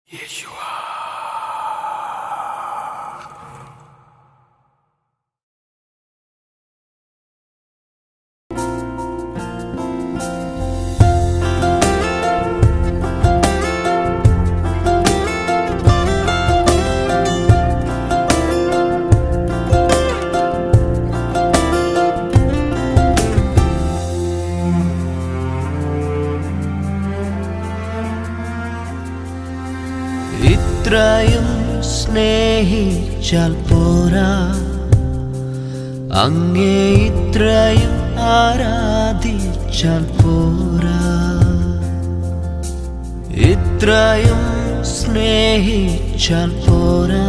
ഇത്രയും സ്നേഹിച്ചാൽ പോരാ അങ്ങേ ഇത്രയും ആരാധിച്ചാൽ പോരാ ഇത്രയും സ്നേഹിച്ചാൽ പോരാ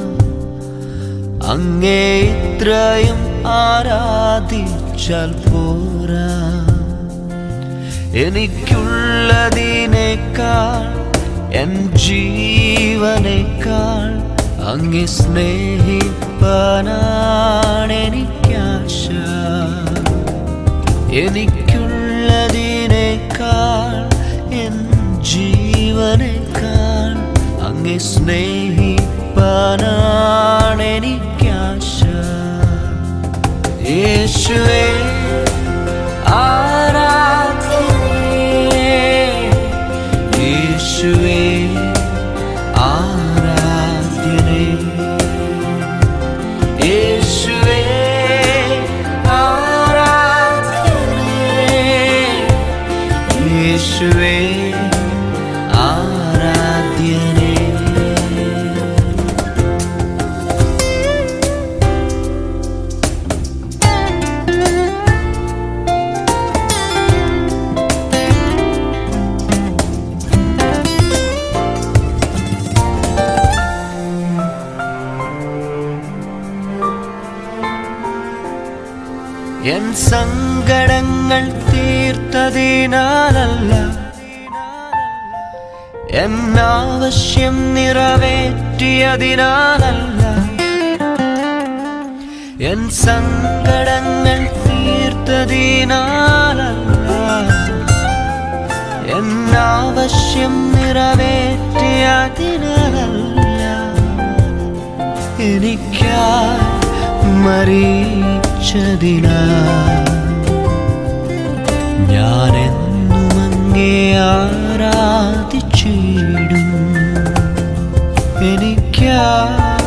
അങ്ങേ ഇത്രയും ആരാധിച്ചാൽ പോരാ എനിക്കുള്ളതിനേക്കാൾ എൻ ജീവനേക്കാൾ അങ്ങെ സ്നേഹിപ്പാനാണ് എനിക്കാശ എനിക്കുള്ളതിനേക്കാൾ എൻ ജീവനേക്കാൾ അങ്ങെ സ്നേഹിപ്പാനാണ് എനിക്കാശ യേശുവേ ആരാധനേ യേശുവേ ആരാധ്യനേ യേശുവേ ആരാധ്യനേ യേശുവേ ആരാധ്യനേ എൻ സങ്കടങ്ങൾ തീർത്തതിനാലല്ല എൻ ആവശ്യം നിറവേറ്റിയതിനാലല്ല എൻ സങ്കടങ്ങൾ തീർത്തതിനാലല്ല എൻ ആവശ്യം നിറവേറ്റിയതിനാലല്ല എനിക്കായി മരിച്ചതിനാ ഞാൻ എന്നും അങ്ങേ ആരാധിച്ചിടും എനിക്കായി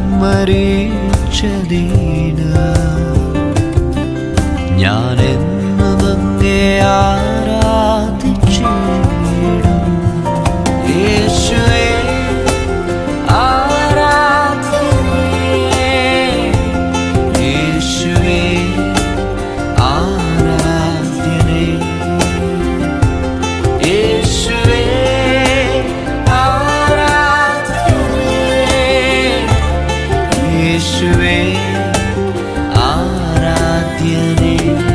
മരിച്ചതിനാ ഞാൻ എന്നും അങ്ങേ ആരാധിച്ചിടും യേശുവേ ആരാധനേ യേശുവേ ആരാധ്യനേ യേശുവേ ആരാധ്യനേ യേശുവേ ആരാധ്യനേ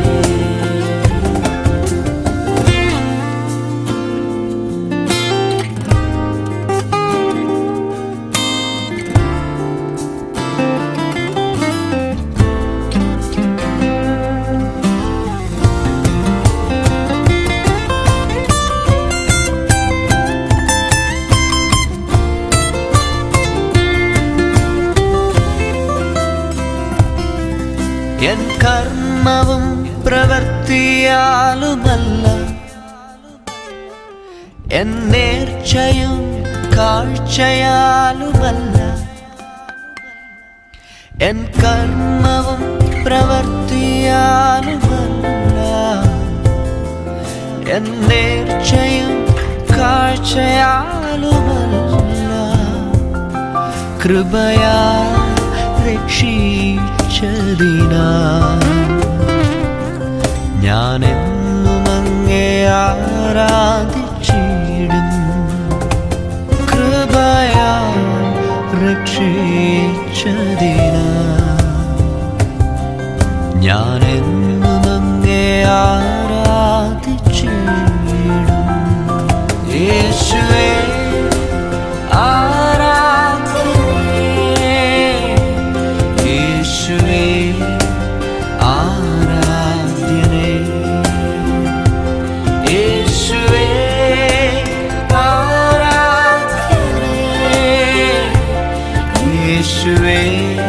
എൻ കർമ്മവും പ്രവർത്തിയാലുമല്ല എൻ നേർച്ചയും കാഴ്ചയാലുമല്ല എൻ കർമ്മവും പ്രവർത്തിയാലുമല്ല എൻ നേർച്ചയും കാഴ്ചയാലുമല്ല കൃപയാ രക്ഷിച്ചതിനാ ഞാൻ എന്നും അങ്ങേ ആരാധിച്ചിടും കൃപയാ രക്ഷിച്ചതിനാ ഞാൻ എന്നും അങ്ങേ ആരാധിച്ചിടും യേശുവേ ആരാധനേ യേശുവേ ആരാധ്യനേ യേശുവേ ആരാധ്യനേ യേശുവേ